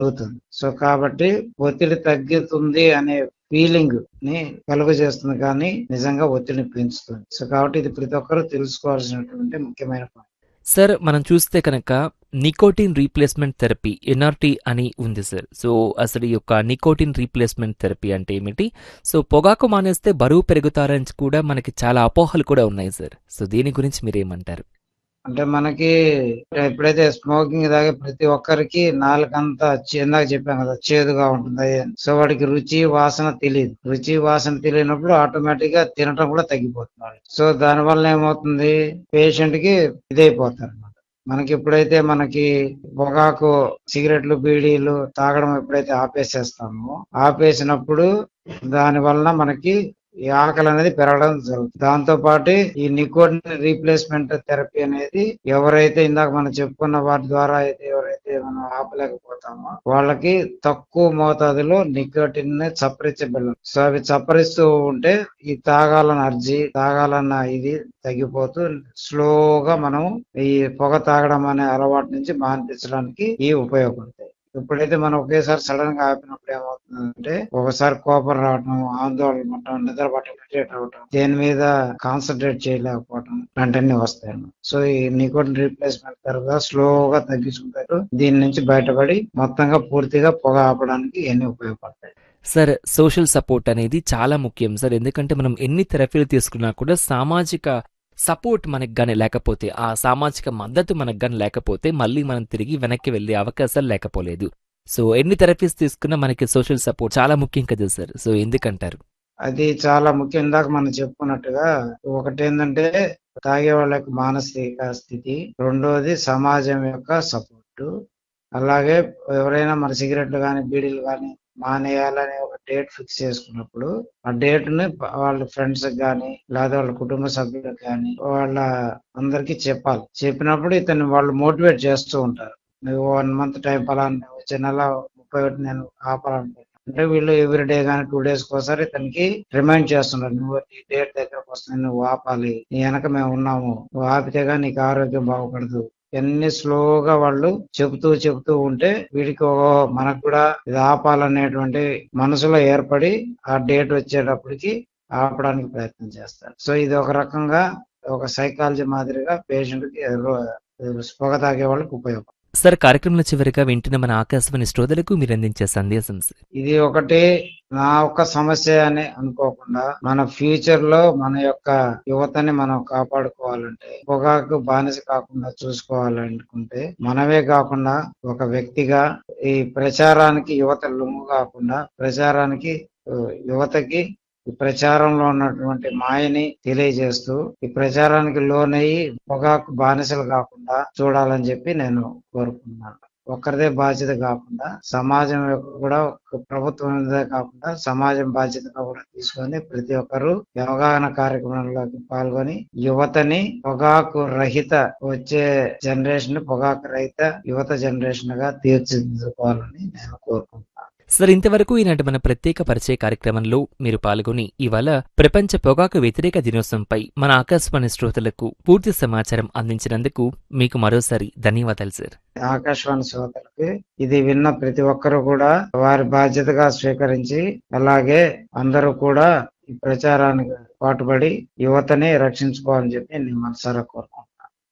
జరుగుతుంది సో కాబట్టి ఒత్తిడి తగ్గుతుంది అనే ఫీలింగ్ ని కలుగజేస్తుంది కానీ నిజంగా ఒత్తిడిని పెంచుతుంది సో కాబట్టి ఇది ప్రతి ఒక్కరూ తెలుసుకోవాల్సినటువంటి ముఖ్యమైన పాయింట్ సార్ మనం చూస్తే కనుక నికోటిన్ రీప్లేస్మెంట్ థెరపీ ఎన్ఆర్టీ అని ఉంది సార్ సో అసలు ఈ యొక్క నికోటిన్ రీప్లేస్మెంట్ థెరపీ అంటే ఏమిటి సో పొగాకు మానేస్తే బరువు పెరుగుతారని కూడా మనకి చాలా అపోహలు కూడా ఉన్నాయి సార్ సో దీని గురించి మీరేమంటారు అంటే మనకి ఎప్పుడైతే స్మోకింగ్ తాగే ప్రతి ఒక్కరికి నాలుకంతా ఇందాక చెప్పాం కదా చేదుగా ఉంటుంది అని. సో వాడికి రుచి వాసన తెలియదు రుచి వాసన తెలియనప్పుడు ఆటోమేటిక్ గా తినటం కూడా తగ్గిపోతుంది వాడికి. సో దాని వల్ల ఏమవుతుంది పేషెంట్ కి ఇదైపోతారు అనమాట మనకి ఎప్పుడైతే మనకి పొగాకు సిగరెట్లు బీడీలు తాగడం ఎప్పుడైతే ఆపేసేస్తామో ఆపేసినప్పుడు దాని వలన మనకి ఈ ఆకలి అనేది పెరగడం జరుగుతుంది దాంతో పాటు ఈ నికోటిన్ రీప్లేస్మెంట్ థెరపీ అనేది ఎవరైతే ఇందాక మనం చెప్పుకున్న వాటి ద్వారా అయితే ఎవరైతే మనం ఆపలేకపోతామో వాళ్ళకి తక్కువ మోతాదులో నికోటిన్ ని చప్పరించబెళ్ళం సో అవి చప్పరిస్తూ ఉంటే ఈ తాగాలన్న అర్జీ తాగాలన్న ఇది తగ్గిపోతూ స్లోగా మనం ఈ పొగ తాగడం అనే అలవాటు నుంచి మాన్పించడానికి ఈ ఉపయోగపడతాయి ఎప్పుడైతే మనం ఒకేసారి సడన్ గా ఆపినప్పుడు ఏమవుతుందంటే ఒకసారి కోపం రావటం ఆందోళన పడటం నిద్ర పట్టడం irritate అవటం దేని మీద కాన్సన్ట్రేట్ చేయలేకపోవటం ఇలాంటివన్నీ వస్తాయి అన్నమాట. సో ఈ నికోటిన్ రీప్లేస్మెంట్ తర్వాత స్లోగా తగ్గించుకుంటారు దీని నుంచి బయటపడి మొత్తంగా పూర్తిగా పొగ ఆపడానికి ఇవన్నీ ఉపయోగపడతాయి సార్ సోషల్ సపోర్ట్ అనేది చాలా ముఖ్యం సార్ ఎందుకంటే మనం ఎన్ని థెరపీలు తీసుకున్నా కూడా సామాజిక సపోర్ట్ మనకు గానీ లేకపోతే ఆ సామాజిక మద్దతు మనకు గానీ లేకపోతే మళ్ళీ మనం తిరిగి వెనక్కి వెళ్ళే అవకాశాలు లేకపోలేదు సో ఎన్ని థెరపీస్ తీసుకున్నా మనకి సోషల్ సపోర్ట్ చాలా ముఖ్యం కదా సార్ సో ఎందుకంటారు అది చాలా ముఖ్యం ఇందాక మనం చెప్పుకున్నట్టుగా ఒకటి ఏంటంటే తాగే వాళ్ళ యొక్క మానసిక స్థితి రెండోది సమాజం యొక్క సపోర్టు అలాగే ఎవరైనా మన సిగరెట్లు కానీ బీడీలు కానీ మానేయాలని ఒక డేట్ ఫిక్స్ చేసుకున్నప్పుడు ఆ డేట్ ని ప- వాళ్ళ ఫ్రెండ్స్ కానీ లేదా వాళ్ళ కుటుంబ సభ్యులకు కానీ వాళ్ళ అందరికి చెప్పాలి చెప్పినప్పుడు ఇతన్ని వాళ్ళు మోటివేట్ చేస్తూ ఉంటారు నువ్వు వన్ మంత్ టైం పలానా వచ్చే నెల ముప్పై ఒకటి నేను ఆపాలనుకుంటున్నాను అంటే వీళ్ళు ఎవ్రీ డే కానీ టూ డేస్ ఒకసారి ఇతనికి రిమైండ్ చేస్తున్నారు నువ్వు ఈ డేట్ దగ్గరకు వస్తుంది నువ్వు ఆపాలి నీ వెనక మేము ఉన్నాము నువ్వు ఆపితే కానీ నీకు ఆరోగ్యం బాగుపడదు ఇవన్నీ స్లోగా వాళ్ళు చెబుతూ చెబుతూ ఉంటే వీడికి ఓ మనకు కూడా ఇది ఆపాలనేటువంటి మనసులో ఏర్పడి ఆ డేట్ వచ్చేటప్పటికి ఆపడానికి ప్రయత్నం చేస్తారు సో ఇది ఒక రకంగా ఒక సైకాలజీ మాదిరిగా పేషెంట్ కి రో- పొగ తాగే వాళ్ళకి ఉపయోగం సార్ కార్యక్రమంలో చివరిగా వింటున్న మన ఆకాశవాణి శ్రోతలకు మీరు అందించే సందేశం సార్ ఇది ఒకటి నా ఒక్క సమస్య అని అనుకోకుండా మన ఫ్యూచర్ లో మన యొక్క యువతని మనం కాపాడుకోవాలంటే పొగాకు బానిస కాకుండా చూసుకోవాలనుకుంటే మనమే కాకుండా ఒక వ్యక్తిగా ఈ ప్రచారానికి యువత లొంగు కాకుండా ప్రచారానికి ఆ, యువతకి ఈ ప్రచారంలో ఉన్నటువంటి మాయని తెలియజేస్తూ ఈ ప్రచారానికి లోనయ్యి పొగాకు బానిసలు కాకుండా చూడాలని చెప్పి నేను కోరుకుంటున్నాను ఒక్కరిదే బాధ్యత కాకుండా సమాజం యొక్క కూడా ఒక ప్రభుత్వం మీదే కాకుండా సమాజం బాధ్యతగా కూడా తీసుకొని ప్రతి ఒక్కరూ ఈ అవగాహన కార్యక్రమంలోకి పాల్గొని యువతని పొగాకు రహిత వచ్చే జనరేషన్ పొగాకు రహిత యువత జనరేషన్ గా తీర్చిదిద్దుకోవాలని నేను కోరుకుంటున్నాను సార్ ఇంతవరకు ఈనాటి మన ప్రత్యేక పరిచయ కార్యక్రమంలో మీరు పాల్గొని ఇవాళ ప్రపంచ పొగాకు వ్యతిరేక దినోత్సవంపై మన ఆకాశవాణి శ్రోతలకు పూర్తి సమాచారం అందించినందుకు మీకు మరోసారి ధన్యవాదాలు సార్ ఆకాశవాణి శ్రోతలకి ఇది విన్న ప్రతి ఒక్కరూ కూడా వారి బాధ్యతగా స్వీకరించి అలాగే అందరూ కూడా ఈ ప్రచారానికి పాటుపడి యువతని రక్షించుకోవాలని చెప్పి నేను మనసారా కోరుకుంటున్నాను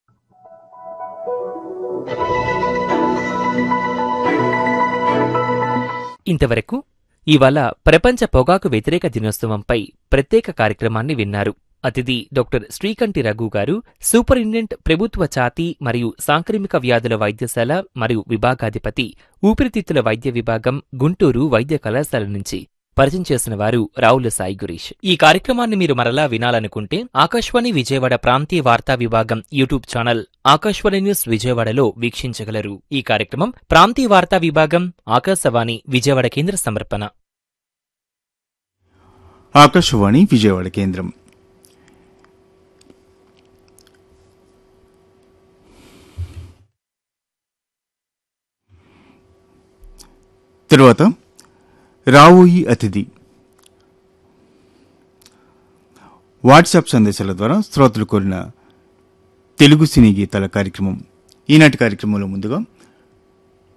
ఇంతవరకు ఇవాళ ప్రపంచ పొగాకు వ్యతిరేక దినోత్సవంపై ప్రత్యేక కార్యక్రమాన్ని విన్నారు అతిథి డాక్టర్ శ్రీకంఠి రఘు గారు సూపరింటెండెంట్ ప్రభుత్వ ఛాతీ మరియు సాంక్రమిక వ్యాధుల వైద్యశాల మరియు విభాగాధిపతి ఊపిరితిత్తుల వైద్య విభాగం గుంటూరు వైద్య కళాశాల నుంచి పరిచయం చేసిన వారు రావుల సాయి గురీష్ ఈ కార్యక్రమాన్ని మీరు మరలా వినాలనుకుంటే ఆకాశవాణి విజయవాడ ప్రాంతీయ వార్తా విభాగం యూట్యూబ్ ఛానల్ ఆకాశవాణి న్యూస్ విజయవాడలో వీక్షించగలరు ఈ కార్యక్రమం ప్రాంతీయ వార్తా విభాగం ఆకాశవాణి విజయవాడ కేంద్ర సమర్పణ ఆకాశవాణి విజయవాడ కేంద్రం తరువాత రావోయి అతిథి వాట్సాప్ సందేశాల ద్వారా శ్రోతలు కోరిన తెలుగు సినీ గీతాల కార్యక్రమం ఈనాటి కార్యక్రమంలో ముందుగా